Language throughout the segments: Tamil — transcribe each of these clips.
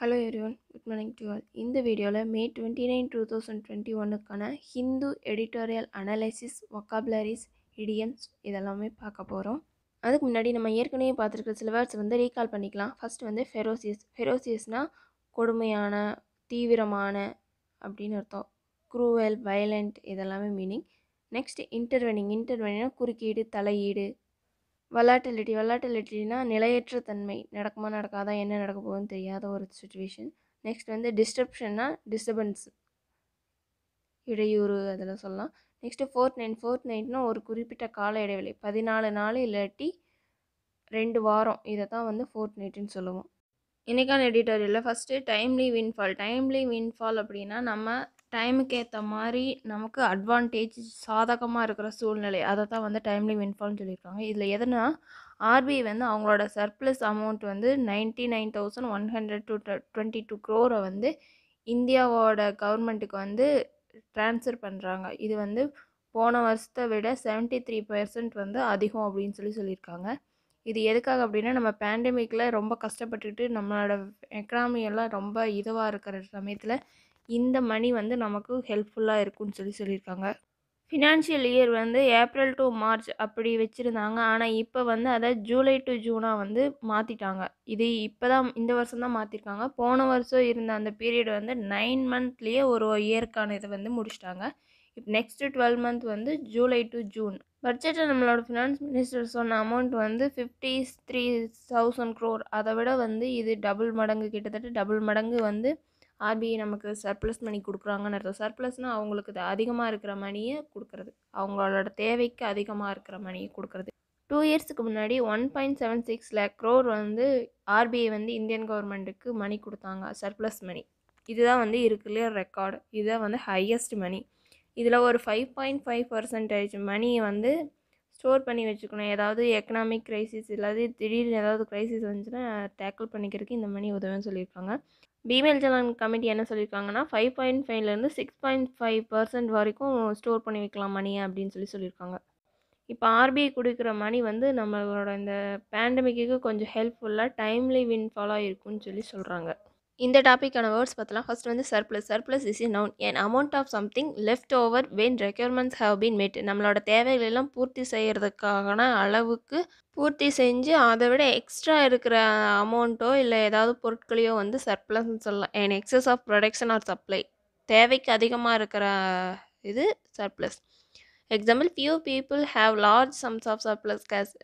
hello everyone good morning to all இந்த வீடியோவில் May twenty nine two thousand twenty ஒன்னுக்கான Hindu editorial analysis vocabularies idioms இதெல்லாமே பார்க்க போகிறோம் அதுக்கு முன்னாடி நம்ம ஏற்கனவே பார்த்துருக்க சில வேர்ட்ஸ் வந்து ரீகால் பண்ணிக்கலாம் ஃபர்ஸ்ட் வந்து ஃபெரோசியஸ் ஃபெரோசியஸ்னால் கொடுமையான தீவிரமான அப்படின்னு அர்த்தம் க்ரூவல் வயலண்ட் இதெல்லாமே மீனிங் நெக்ஸ்ட் இன்டர்வெனிங் இன்டர்வெனிங்னா குறுக்கீடு தலையீடு வலாட்டிலிட்டி வலாட்டிலிட்டினா நிலையற்ற தன்மை நடக்குமா நடக்காதா என்ன நடக்க போகுதுன்னு தெரியாத ஒரு சுச்சுவேஷன் நெக்ஸ்ட் வந்து டிஸ்டர்ப்ஷன்னா டிஸ்டர்பன்ஸ் இடையூறு அதெல்லாம் சொல்லலாம் நெக்ஸ்ட்டு ஃபோர்த் நைன் ஃபோர்த் நைட்னா ஒரு குறிப்பிட்ட கால இடைவெளி பதினாலு நாள் இல்லாட்டி ரெண்டு வாரம் இதை தான் வந்து ஃபோர்த் நைட்டுன்னு சொல்லுவோம் இன்றைக்கான எடிட்டோரியலில் first timely windfall timely windfall அப்படின்னா நம்ம டைமுக்கு ஏற்ற மாதிரி நமக்கு அட்வான்டேஜ் சாதகமாக இருக்கிற சூழ்நிலை அதை தான் வந்து டைம்லி வின்ஃபால்னு சொல்லியிருக்காங்க இதில் எதுனா ஆர்பிஐ வந்து அவங்களோட சர்ப்ளஸ் அமௌண்ட் வந்து ninety nine thousand one hundred two twenty two க்ரோரை வந்து இந்தியாவோட கவர்மெண்ட்டுக்கு வந்து ட்ரான்ஸ்ஃபர் பண்ணுறாங்க இது வந்து போன வருஷத்தை விட செவன்ட்டி த்ரீ பர்சன்ட் வந்து அதிகம் அப்படின்னு சொல்லி சொல்லியிருக்காங்க இது எதுக்காக அப்படின்னா நம்ம பேண்டமிக்கில் ரொம்ப கஷ்டப்பட்டுட்டு நம்மளோட எக்கனாமி எல்லாம் ரொம்ப இதுவாக இருக்கிற சமயத்தில் இந்த மணி வந்து நமக்கு ஹெல்ப்ஃபுல்லாக இருக்கும்னு சொல்லி சொல்லியிருக்காங்க ஃபினான்ஷியல் இயர் வந்து ஏப்ரல் டு மார்ச் அப்படி வச்சுருந்தாங்க ஆனால் இப்போ வந்து அதை ஜூலை டு ஜூனாக வந்து மாற்றிட்டாங்க இது இப்போ தான் இந்த வருஷம் தான் மாற்றிருக்காங்க போன வருஷம் இருந்த அந்த பீரியட் வந்து நைன் மந்த்லேயே ஒரு இயர்க்கான இதை வந்து முடிச்சிட்டாங்க இப்போ நெக்ஸ்ட்டு டுவெல் மந்த் வந்து ஜூலை டு ஜூன் பட்ஜெட்டில் நம்மளோட ஃபினான்ஸ் மினிஸ்டர் சொன்ன அமௌண்ட் வந்து ஃபிஃப்டி த்ரீ தௌசண்ட் க்ரோர் அதை விட வந்து இது டபுள் மடங்கு கிட்டத்தட்ட டபுள் மடங்கு வந்து ஆர்பிஐ நமக்கு சர்ப்ளஸ் மணி கொடுக்குறாங்கன்னு அர்த்தம் சர்ப்ளஸ்னால் அவங்களுக்கு அதிகமாக இருக்கிற மணியை கொடுக்குறது அவங்களோட தேவைக்கு அதிகமாக இருக்கிற மணியை கொடுக்குறது டூ இயர்ஸுக்கு முன்னாடி one point seven six lakh crore வந்து ஆர்பிஐ வந்து இந்தியன் கவர்மெண்ட்டுக்கு மணி கொடுத்தாங்க சர்ப்ளஸ் மணி இதுதான் வந்து இருக்குல்லையே ரெக்கார்டு இதுதான் வந்து ஹையஸ்ட் மணி இதில் ஒரு ஃபைவ் பாயிண்ட் ஃபைவ் பர்சன்டேஜ் மணியை வந்து ஸ்டோர் பண்ணி வச்சுக்கணும் ஏதாவது எக்கனாமிக் க்ரைசிஸ் இல்லாது திடீர்னு ஏதாவது க்ரைசிஸ் வந்துச்சுன்னா டேக்கிள் பண்ணிக்கிறதுக்கு இந்த மணி உதவுன்னு சொல்லியிருக்காங்க பீமேல் ஜலான் கமிட்டி என்ன சொல்லியிருக்காங்கன்னா ஃபைவ் பாயிண்ட் ஃபைவ்லேருந்து சிக்ஸ் பாயிண்ட் ஃபைவ் பர்சன்ட் வரைக்கும் ஸ்டோர் பண்ணி வைக்கலாம் மணியை அப்படின்னு சொல்லி சொல்லியிருக்காங்க இப்போ ஆர்பிஐ கொடுக்குற மணி வந்து நம்மளோட இந்த பேண்டமிக்கு கொஞ்சம் ஹெல்ப்ஃபுல்லாக டைம்லி வின்ஃபாலாக இருக்கும்னு சொல்லி சொல்கிறாங்க இந்த டாப்பிக்கான வேர்ட்ஸ் பார்த்தலாம் ஃபர்ஸ்ட் வந்து surplus surplus is a noun an amount of something left over when requirements have been made நம்மளோட தேவைகள் எல்லாம் பூர்த்தி செய்கிறதுக்கான அளவுக்கு பூர்த்தி செஞ்சு அதை விட எக்ஸ்ட்ரா இருக்கிற அமௌண்ட்டோ இல்லை ஏதாவது பொருட்களையோ வந்து சர்ப்ளஸ்ன்னு சொல்லலாம் an excess of production or supply தேவைக்கு அதிகமாக இருக்கிற இது surplus example few people have large sums of surplus cash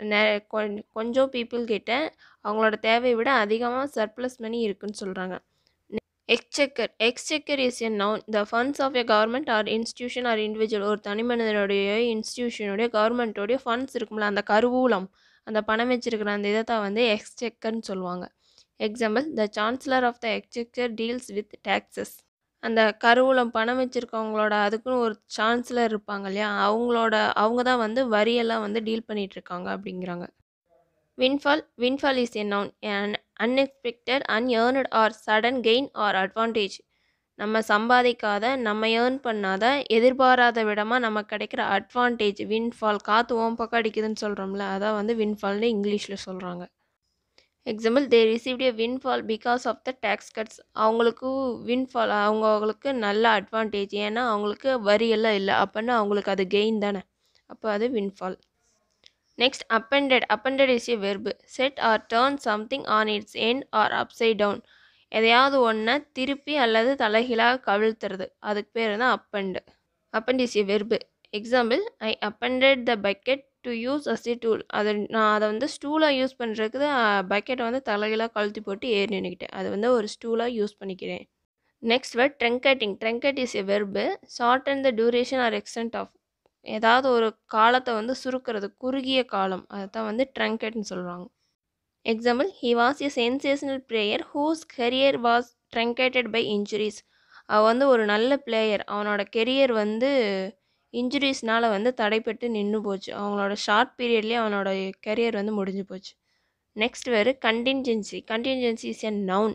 கொஞ்சம் பீப்புள் கிட்ட அவங்களோட தேவையை விட அதிகமாக சர்ப்ளஸ் மணி இருக்குன்னு சொல்கிறாங்க exchequer exchequer is a noun the funds of a government or institution or individual ஒரு தனி மனிதனுடைய இன்ஸ்டியூஷனுடைய கவர்மெண்ட்டோடைய ஃபண்ட்ஸ் இருக்கும்ல அந்த கருவூலம் அந்த பணம் வச்சிருக்கிற அந்த இதை தான் வந்து எக்ஸ்செக்கர்னு சொல்லுவாங்க example the chancellor of the exchequer deals with taxes அந்த கருவூலம் பணம் வச்சுருக்கவங்களோட அதுக்குன்னு ஒரு சான்சலர் இருப்பாங்க இல்லையா அவங்களோட அவங்க தான் வந்து வரியெல்லாம் வந்து டீல் பண்ணிகிட்ருக்காங்க அப்படிங்கிறாங்க windfall windfall is a noun an unexpected unearned or sudden gain or advantage நம்ம சம்பாதிக்காத நம்ம ஏர்ன் பண்ணாத எதிர்பாராத விடமாக நமக்கு கிடைக்கிற அட்வான்டேஜ் வின்ஃபால் காற்று ஓம் பக்கம் அடிக்குதுன்னு சொல்கிறோம்ல அதான் வந்து வின்ஃபால்னு இங்கிலீஷில் சொல்கிறாங்க example they received a windfall because of the tax cuts அவங்களுக்கு வின்ஃபால் அவங்களுக்கு நல்ல அட்வான்டேஜ் ஏன்னா அவங்களுக்கு வரியெல்லாம் இல்லை அப்போன்னா அவங்களுக்கு அது கெயின் தானே அப்போ அது windfall next upended upended is a verb set or turn something on its end or upside down எதையாவது ஒன்றை திருப்பி அல்லது தலைகீழாக கவிழ்த்துறது அதுக்கு பேர் தான் upend upend is a verb example I upended the bucket to use as a stool அதை நான் அதை வந்து ஸ்டூலாக யூஸ் பண்ணுறதுக்கு பக்கெட்டை வந்து தலைகீழாக கழுத்தி போட்டு ஏறி நின்றுக்கிட்டேன் அது வந்து ஒரு ஸ்டூலாக யூஸ் பண்ணிக்கிறேன் next word truncating truncate is a verb shorten the duration or extent of ஏதாவது ஒரு காலத்தை வந்து சுருக்கிறது குறுகிய காலம் அதை தான் வந்து ட்ரங்கட்னு சொல்கிறாங்க example he was a sensational player whose career was truncated by injuries அவன் வந்து ஒரு நல்ல பிளேயர் அவனோட கெரியர் வந்து இன்ஜுரிஸ்னால் வந்து தடைப்பட்டு நின்று போச்சு அவங்களோட ஷார்ட் பீரியட்லேயே அவனோட கெரியர் வந்து முடிஞ்சு போச்சு நெக்ஸ்ட் வேறு contingency contingency is a noun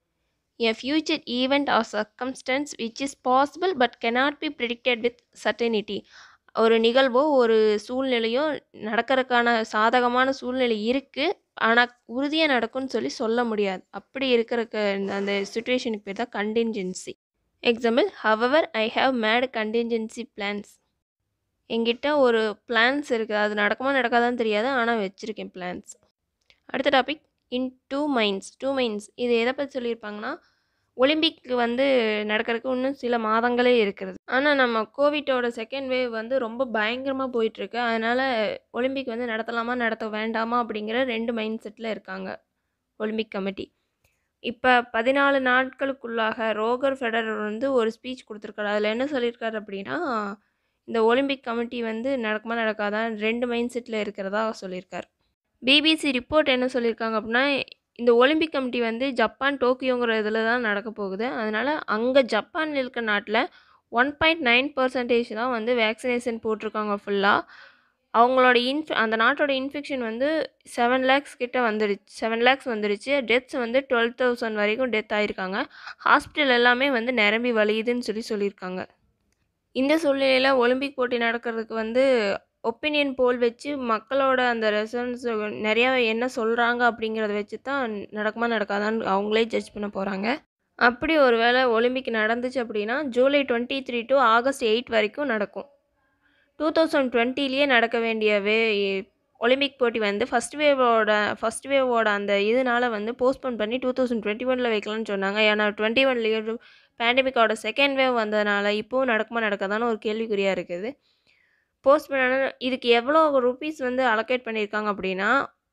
a future event or circumstance which is possible but cannot be predicted with certainty ஒரு நிகழ்வோ ஒரு சூழ்நிலையோ நடக்கறதுக்கான சாதகமான சூழ்நிலை இருக்குது ஆனால் உறுதியாக நடக்கும்னு சொல்லி சொல்ல முடியாது அப்படி இருக்கிறக்கு அந்த சுச்சுவேஷனுக்கு பேர் தான் contingency example however I have made contingency plans என்கிட்ட ஒரு பிளான்ஸ் இருக்குது அது நடக்குமா நடக்காதான்னு தெரியாது ஆனால் வச்சுருக்கேன் பிளான்ஸ் அடுத்த topic in two minds two minds இது எதை பற்றி சொல்லியிருப்பாங்கன்னா ஒலிம்பிக் வந்து நடக்கிறதுக்கு இன்னும் சில மாதங்களே இருக்கிறது ஆனால் நம்ம கோவிட்டோட செகண்ட் வேவ் வந்து ரொம்ப பயங்கரமாக போயிட்டுருக்கு அதனால் ஒலிம்பிக் வந்து நடத்தலாமா நடத்த வேண்டாமா அப்படிங்கிற ரெண்டு மைண்ட் செட்டில் இருக்காங்க ஒலிம்பிக் கமிட்டி இப்போ பதினாலு நாட்களுக்குள்ளாக ரோகர் ஃபெடரர் வந்து ஒரு ஸ்பீச் கொடுத்துருக்காரு அதில் என்ன சொல்லியிருக்காரு அப்படின்னா இந்த ஒலிம்பிக் கமிட்டி வந்து நடக்குமா நடக்காதான் ரெண்டு மைண்ட் செட்டில் இருக்கிறதா சொல்லியிருக்கார் பிபிசி ரிப்போர்ட் என்ன சொல்லியிருக்காங்க அப்படின்னா இந்த ஒலிம்பிக் கமிட்டி வந்து ஜப்பான் டோக்கியோங்கிற இதில் தான் நடக்க போகுது அதனால் அங்கே ஜப்பானில் இருக்க நாட்டில் ஒன் பாயிண்ட் நைன் பர்சன்டேஜ் தான் வந்து வேக்சினேஷன் போட்டிருக்காங்க ஃபுல்லாக அவங்களோட இன்ஃப் அந்த நாட்டோட இன்ஃபெக்ஷன் வந்து செவன் லேக்ஸ் கிட்ட வந்துடுச்சு செவன் லேக்ஸ் வந்துடுச்சு டெத்ஸ் வந்து டுவெல் தௌசண்ட் வரைக்கும் டெத் ஆகிருக்காங்க ஹாஸ்பிட்டல் எல்லாமே வந்து நிரம்பி வலியுதுன்னு சொல்லி சொல்லியிருக்காங்க இந்த சூழ்நிலையில் ஒலிம்பிக் போட்டி நடக்கிறதுக்கு வந்து ஒப்பீனியன் போல் வச்சு மக்களோட அந்த ரெசன்ஸ் நிறையா என்ன சொல்கிறாங்க அப்படிங்கிறத வச்சு தான் நடக்குமா நடக்காதான்னு அவங்களே ஜட்ஜ் பண்ண போகிறாங்க அப்படி ஒரு வேளை ஒலிம்பிக் நடந்துச்சு அப்படின்னா July twenty three to August eight வரைக்கும் நடக்கும் டூ தௌசண்ட் டுவெண்ட்டிலேயே நடக்க வேண்டிய வே ஒலிம்பிக் போட்டி வந்து ஃபஸ்ட் வேவோட ஃபஸ்ட் வேவோட அந்த இதனால வந்து போஸ்ட்போன் பண்ணி டூ தௌசண்ட் டுவெண்ட்டி ஒனில் வைக்கலாம்னு சொன்னாங்க ஏன்னா டுவெண்ட்டி ஒன்லேயே பேண்டமிக்கோட செகண்ட் வேவ் வந்ததுனால இப்போவும் நடக்குமா நடக்காதான்னு ஒரு கேள்விக்குறியாக இருக்குது போஸ்ட் பண்ண இதுக்கு எவ்வளோ ருபீஸ் வந்து அலோகேட் பண்ணியிருக்காங்க அப்படின்னா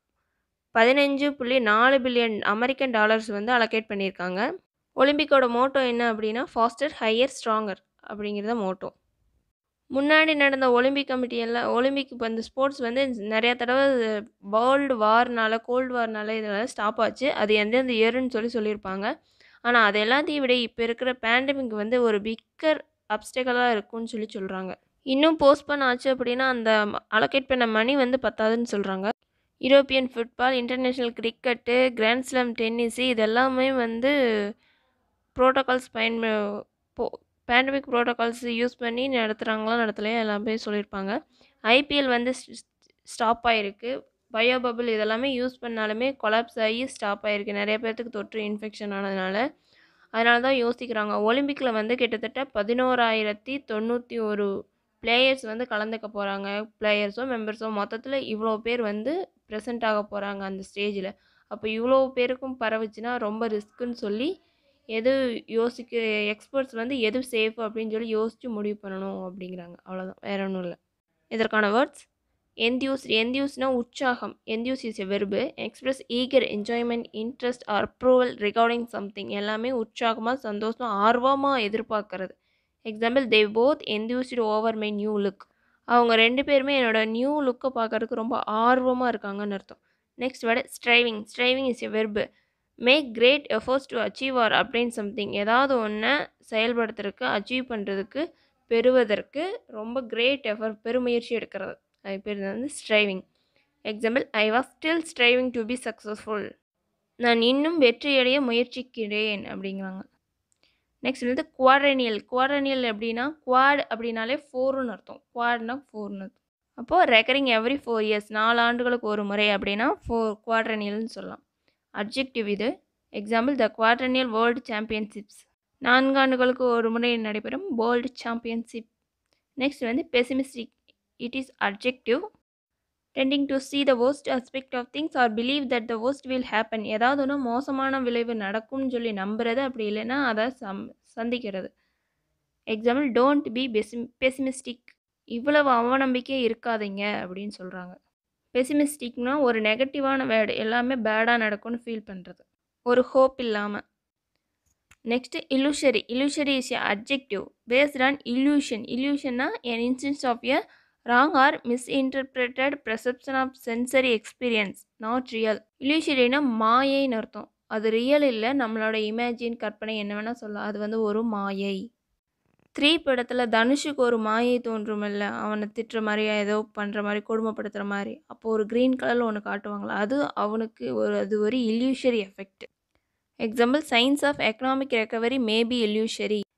பதினஞ்சு புள்ளி நாலு பில்லியன் அமெரிக்கன் டாலர்ஸ் வந்து அலோகேட் பண்ணியிருக்காங்க ஒலிம்பிக்கோட மோட்டோ என்ன அப்படின்னா ஃபாஸ்டர் ஹையர் ஸ்ட்ராங்கர் அப்படிங்கிறத மோட்டோ முன்னாடி நடந்த ஒலிம்பிக் கமிட்டி எல்லாம் ஒலிம்பிக் இப்போ இந்த ஸ்போர்ட்ஸ் வந்து நிறையா தடவை வேர்ல்டு வார்னால கோல்டு வார்னால இதெல்லாம் ஸ்டாப் ஆச்சு அது எந்தெந்த இயருன்னு சொல்லி சொல்லியிருப்பாங்க ஆனால் அது எல்லாத்தையும் விட இப்போ இருக்கிற பேண்டமிக் வந்து ஒரு பிக்கர் அப்டேக்கலாக இருக்கும்னு சொல்லி சொல்கிறாங்க இன்னும் போஸ்ட் பண்ண ஆச்சு அப்படின்னா அந்த அலோகேட் பண்ண மணி வந்து பத்தாதுன்னு சொல்கிறாங்க European football international cricket grand slam tennis இதெல்லாமே வந்து ப்ரோட்டோகால்ஸ் பயன் போ பேண்டமிக் ப்ரோட்டோகால்ஸ் யூஸ் பண்ணி நடத்துகிறாங்களா நடத்தலையா எல்லாமே சொல்லியிருப்பாங்க ஐபிஎல் வந்து ஸ்டாப் ஆகிருக்கு பயோ பபிள் இதெல்லாமே யூஸ் பண்ணாலுமே கொலாப்ஸ் ஆகி ஸ்டாப் ஆகிருக்கு நிறைய பேர்த்துக்கு தொற்று இன்ஃபெக்ஷன் ஆனதுனால அதனால தான் யோசிக்கிறாங்க ஒலிம்பிக்கில் வந்து கிட்டத்தட்ட பதினோராயிரத்தி தொண்ணூற்றி ஒரு பிளேயர்ஸ் வந்து கலந்துக்க போகிறாங்க பிளேயர்ஸோ மெம்பர்ஸோ மொத்தத்தில் இவ்வளோ பேர் வந்து ப்ரெசென்ட் ஆக போகிறாங்க அந்த ஸ்டேஜில் அப்போ இவ்வளோ பேருக்கும் பரவுச்சுன்னா ரொம்ப ரிஸ்க்குன்னு சொல்லி எது யோசிக்க எக்ஸ்பர்ட்ஸ் வந்து எது சேஃப் அப்படின்னு சொல்லி யோசித்து முடிவு பண்ணணும் அப்படிங்கிறாங்க அவ்வளோதான் வேற ஒன்றும் இல்லை இதற்கான வேர்ட்ஸ் எந்தியூஸ் எந்தியூஸ்னா உற்சாகம் enthuse is a verb express eager enjoyment interest or approval regarding something எல்லாமே உற்சாகமாக சந்தோஷம் ஆர்வமாக எதிர்பார்க்கறது example they both enthused over my new look அவங்க ரெண்டு பேருமே என்னோட நியூ லுக்கை பார்க்கறதுக்கு ரொம்ப ஆர்வமாக இருக்காங்கன்னு அர்த்தம் next word striving striving is a verb make great efforts to achieve or அப்படின்னு சம்திங் ஏதாவது ஒன்றை செயல்படுத்துறதுக்கு அச்சீவ் பண்ணுறதுக்கு பெறுவதற்கு ரொம்ப கிரேட் எஃபர்ட் பெருமுயற்சி எடுக்கிறது அது பேர் வந்து striving example I was still striving to be successful நான் இன்னும் வெற்றியடைய முயற்சிக்கிறேன் அப்படிங்கிறாங்க நெக்ஸ்ட் வந்து குவாட்ரனியல் குவாட்ரனியல் அப்படின்னா குவாட் அப்படின்னாலே ஃபோர்னு அர்த்தம் குவாட்னா ஃபோர்னு அர்த்தம் அப்போது ரெக்கரிங் எவ்ரி ஃபோர் இயர்ஸ் நாலு ஆண்டுகளுக்கு ஒரு முறை அப்படின்னா ஃபோர் குவாட்ரனியல்னு சொல்லலாம் அப்ஜெக்டிவ் இது example the quadrennial world championships நான்கு ஆண்டுகளுக்கு ஒரு முறை நடைபெறும் வேர்ல்டு சாம்பியன்ஷிப் நெக்ஸ்ட் வந்து pessimistic it is adjective tending to see the worst aspect of things or believe that the worst will happen ஏதாவது ஒன்று மோசமான விளைவு நடக்கும்னு சொல்லி நம்புறது அப்படி இல்லைன்னா அதை சம் சந்திக்கிறது example don't be pessim pessimistic இவ்வளவு அவநம்பிக்கை இருக்காதீங்க அப்படின்னு சொல்கிறாங்க பெசிமிஸ்டிக்னா ஒரு நெகட்டிவான வேர்டு எல்லாமே பேடாக நடக்கும்னு ஃபீல் பண்ணுறது ஒரு ஹோப் இல்லாமல் next illusory illusory is a adjective based on illusion illusionனா an instance of a wrong or misinterpreted perception of sensory experience not real illusoryனா மாயைன்னு அர்த்தம் அது ரியல் இல்லை நம்மளோட இமேஜின் கற்பனை என்ன வேணால் சொல்லலாம் அது வந்து ஒரு மாயை த்ரீ படத்தில் தனுஷுக்கு ஒரு மாயை தோன்றுமில்ல அவனை திட்டுற மாதிரி ஏதோ பண்ணுற மாதிரி கொடுமைப்படுத்துகிற மாதிரி அப்போ ஒரு க்ரீன் கலரில் ஒன்று காட்டுவாங்களா அது அவனுக்கு ஒரு அது ஒரு illusory effect example signs of economic recovery maybe illusory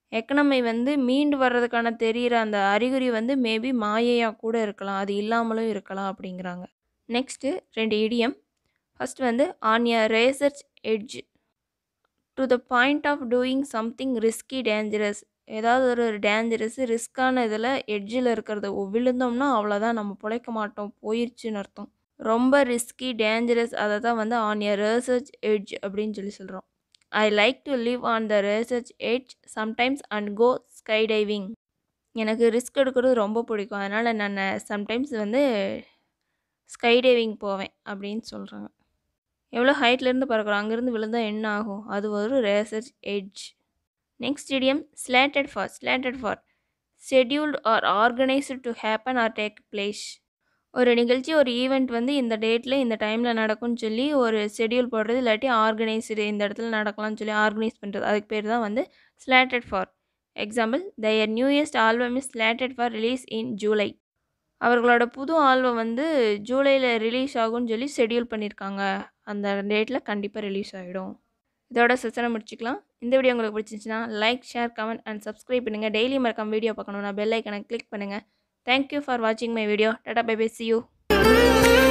economy வந்து மீண்டு வர்றதுக்கான தெரிகிற அந்த அறிகுறி வந்து மேபி மாயையாக கூட இருக்கலாம் அது இல்லாமலும் இருக்கலாம் அப்படிங்கிறாங்க நெக்ஸ்ட்டு ரெண்டு இடியம் ஃபஸ்ட் வந்து on a razor's edge to the point of doing something risky dangerous ஏதாவது ஒரு டேஞ்சரஸ் ரிஸ்க்கான இதில் எட்ஜில் இருக்கிறத விழுந்தோம்னா அவ்வளோதான் நம்ம பிழைக்க மாட்டோம் போயிடுச்சுன்னு அர்த்தம் ரொம்ப ரிஸ்கி டேஞ்சரஸ் அதை தான் வந்து ஆன் எ ரேசர்ச் எட்ஜ் அப்படின்னு சொல்லி சொல்கிறோம் I like to live on the razor's edge sometimes and go sky diving எனக்கு ரிஸ்க் எடுக்கிறது ரொம்ப பிடிக்கும் அதனால் நான் சம்டைம்ஸ் வந்து ஸ்கை டைவிங் போவேன் அப்படின்னு சொல்கிறாங்க எவ்வளோ ஹைட்லேருந்து பறக்கிறோம் அங்கேருந்து விழுந்தால் என்ன ஆகும் அது ஒரு razor's edge next idiom slated for slated for scheduled or organised to happen or take place ஒரு நிகழ்ச்சி ஒரு ஈவெண்ட் வந்து இந்த டேட்டில் இந்த டைமில் நடக்கும்னு சொல்லி ஒரு ஷெட்யூல் போடுறது இல்லாட்டி ஆர்கனைஸ்டு இந்த இடத்துல நடக்கலாம்னு சொல்லி ஆர்கனைஸ் பண்ணுறது அதுக்கு பேர் தான் வந்து slated for example their newest album is slated for release in July அவர்களோட புது ஆல்பம் வந்து ஜூலையில் ரிலீஸ் ஆகும்னு சொல்லி ஷெட்யூல் பண்ணியிருக்காங்க அந்த டேட்டில் கண்டிப்பாக ரிலீஸ் ஆகிடும் இதோட செஷனை முடிச்சுக்கலாம் இந்த வீடியோ உங்களுக்கு பிடிச்சிருந்துச்சுன்னா like share comment and subscribe பண்ணுங்கள் டெய்லி மறக்காம வீடியோ பார்க்கணுன்னா பெல் ஐக்கனை கிளிக் பண்ணுங்கள் தேங்க்யூ ஃபார் வாட்சிங் மை வீடியோ டாடா பை பை சி யூ